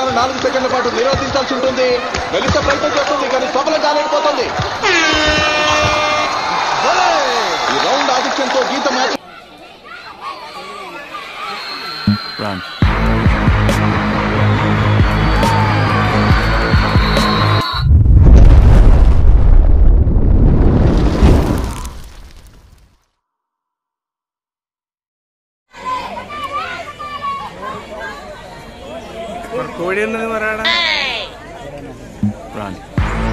మెలిసాను నాలుగు సెకండ్ల పాటు నిరోధించాల్సి ఉంటుంది మెలిసా ప్రయత్నం చేస్తుంది కానీ సఫలం కాలేకపోతుంది భలే! ఈ రౌండ్ ఆధిక్యంతో గీత మ్యాచ్ Run. మరి కోడి ఉన్నది మరి ఆడ Run.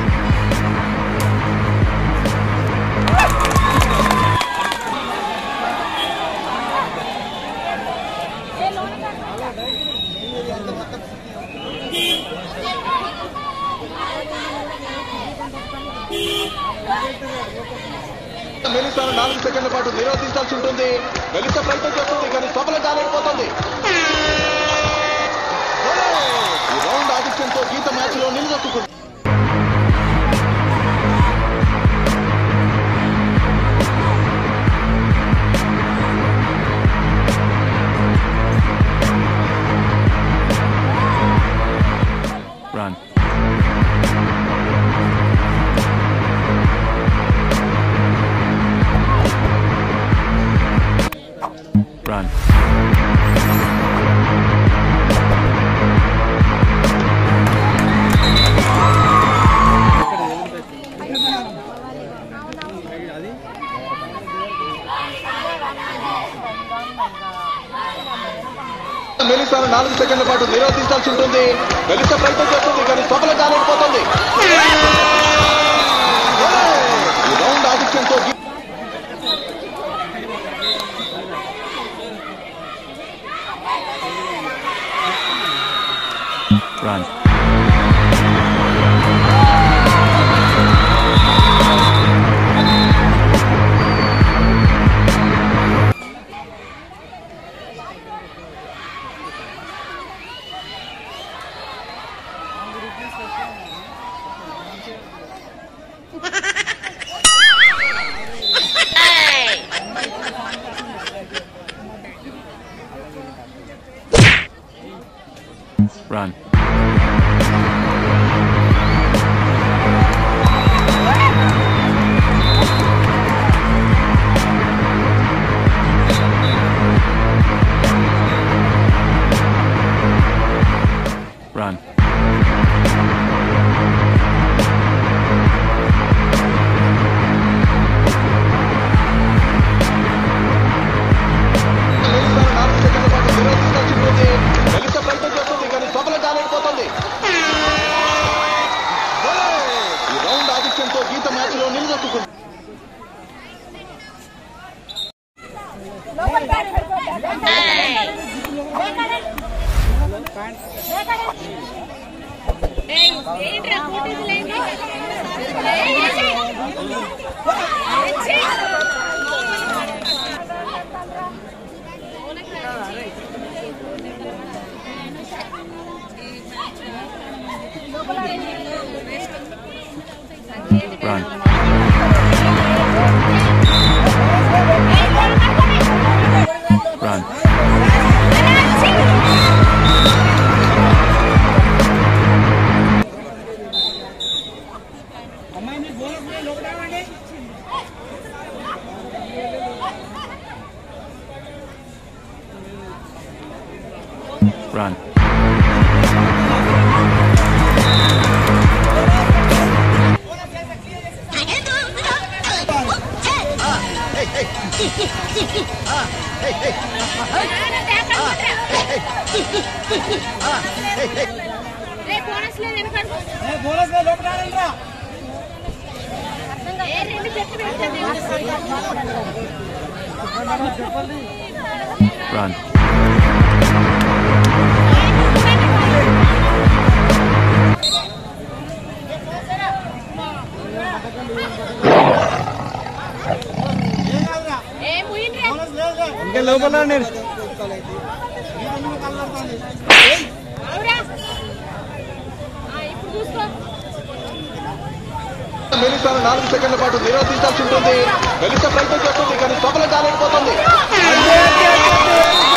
మెలిసాను నాలుగు సెకండ్ల పాటు నిరోధించాల్సి ఉంటుంది మెలిసా ప్రయత్నం చేస్తుంది కానీ సఫలం కాలేకపోతుంది భలే! ఈ రౌండ్ ఆధిక్యంతో గీత మ్యాచ్ లో నిలదొక్కుంది Run. Run. మెలిసాను నాలుగు సెకండ్ల పాటు నిరోధించాల్సి ఉంటుంది మెలిసా ప్రయత్నం చేస్తుంది కానీ సఫలం కాలేకపోతుంది భలే! ఈ రౌండ్ ఆధిక్యంతో గీ- Run. Run. Run. మెలిసాను నాలుగు సెకండ్ల పాటు నిరోధించాల్సి ఉంటుంది మెలిసా ప్రయత్నం చేస్తుంది కానీ సఫలం కాలేకపోతుంది భలే! ఈ రౌండ్ ఆధిక్యంతో గీత మ్యాచ్ లో నిలదొక్కుంది ఏంట్రా ఫోటోస్ లేండి Run. Run. Run. బోనస్ లేదు ఎందుకంటే ఏ రెండు చెట్లు పెట్టండి Run. ఏ ముయిండ్రా ఇంకా లోపల నేను అవురా ఆ, ఇప్పుడు చూసుకో మెలిసాను నాలుగు సెకండ్ల పాటు నిరోధించాల్సి ఉంటుంది మెలిసా ప్రయత్నం చేస్తుంది కానీ సఫలం కాలేకపోతుంది